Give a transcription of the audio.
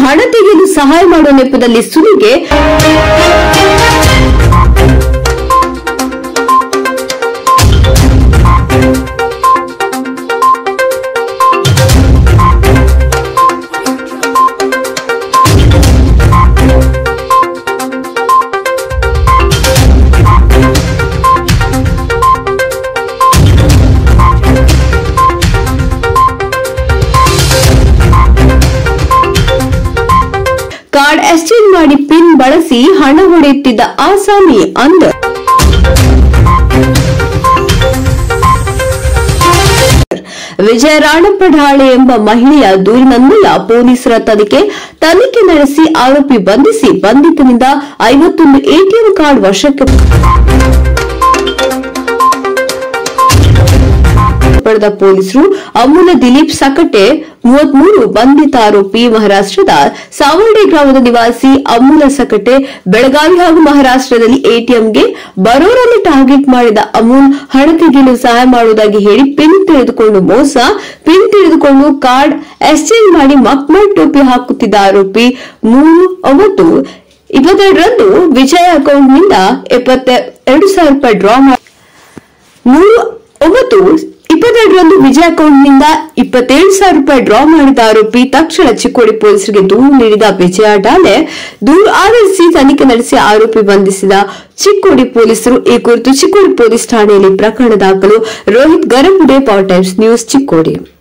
ಹಣ ತೆಗೆಯಲು ಸಹಾಯ ಮಾಡುವ ನೆಪದಲ್ಲಿ ಸುಲಿಗೆ ಕಾರ್ಡ್ ಎಕ್ಸ್ಚೇಂಜ್ ಮಾಡಿ ಪಿನ್ ಬಳಸಿ ಹಣ ಹೊಡೆಯುತ್ತಿದ್ದ ಆಸಾಮಿ ಅಂದ ವಿಜಯ ರಾಣಪ್ಪ ಢಾಳೆ ಎಂಬ ಮಹಿಳೆಯ ದೂರಿನನ್ವಯ ಪೊಲೀಸರ ತನಿಖೆ ತನಿಖೆ ನಡೆಸಿ ಆರೋಪಿ ಬಂಧಿಸಿ ಬಂಧಿತನಿಂದ ಐವತ್ತೊಂದು ಎಟಿಎಂ ಕಾರ್ಡ್ ವಶಕ್ಕೆ ಪಡೆದ ಪೊಲೀಸರು ಅಮೂಲ ದಿಲೀಪ್ ಸಕಟೆ ಮೂವತ್ಮೂರು ಬಂಧಿತ ಆರೋಪಿ ಮಹಾರಾಷ್ಟ್ರದ ಸಾವರ್ಡೆ ಗ್ರಾಮದ ನಿವಾಸಿ ಅಮೂಲ ಸಕಟೆ ಬೆಳಗಾವಿ ಹಾಗೂ ಮಹಾರಾಷ್ಟ್ರದಲ್ಲಿ ಎಟಿಎಂಗೆ ಬರೋರನ್ನು ಟಾರ್ಗೆಟ್ ಮಾಡಿದ ಅಮೂಲ್ ಹಣ ತೆಗೆಯಲು ಸಹಾಯ ಮಾಡುವುದಾಗಿ ಹೇಳಿ ಪಿನ್ ತೆಗೆದುಕೊಂಡು ಮೋಸ ಪಿನ್ ತೆಗೆದುಕೊಂಡು ಕಾರ್ಡ್ ಎಕ್ಸ್ಚೇಂಜ್ ಮಾಡಿ ಮಕ್ಮಲ್ ಟೋಪಿ ಹಾಕುತ್ತಿದ್ದ ಆರೋಪಿ ಮೂರು ಒಂಬತ್ತು ಇಪ್ಪತ್ತೆರಡರಂದು ವಿಜಯ ಅಕೌಂಟ್ನಿಂದ ಎಪ್ಪತ್ತ ಎರಡು ಸಾವಿರ ರೂಪಾಯಿ ಡ್ರಾ ಮಾಡಿ ಮೂರು ಒಂಬತ್ತು ಇಪ್ಪತ್ತೆರಡರಂದು ವಿಜಯ್ ಅಕೌಂಟ್ನಿಂದ ಇಪ್ಪತ್ತೇಳು ಸಾವಿರ ರೂಪಾಯಿ ಡ್ರಾ ಮಾಡಿದ ಆರೋಪಿ ತಕ್ಷಣ ಚಿಕ್ಕೋಡಿ ಪೊಲೀಸರಿಗೆ ದೂರು ನೀಡಿದ ವಿಜಯ ಡಾಲೆ ದೂರು ಆಧರಿಸಿ ತನಿಖೆ ನಡೆಸಿ ಆರೋಪಿ ಬಂಧಿಸಿದ ಚಿಕ್ಕೋಡಿ ಪೊಲೀಸರು ಈ ಕುರಿತು ಚಿಕ್ಕೋಡಿ ಪೊಲೀಸ್ ಠಾಣೆಯಲ್ಲಿ ಪ್ರಕರಣ ದಾಖಲು Rohit Garabude Power Times News Chikkodi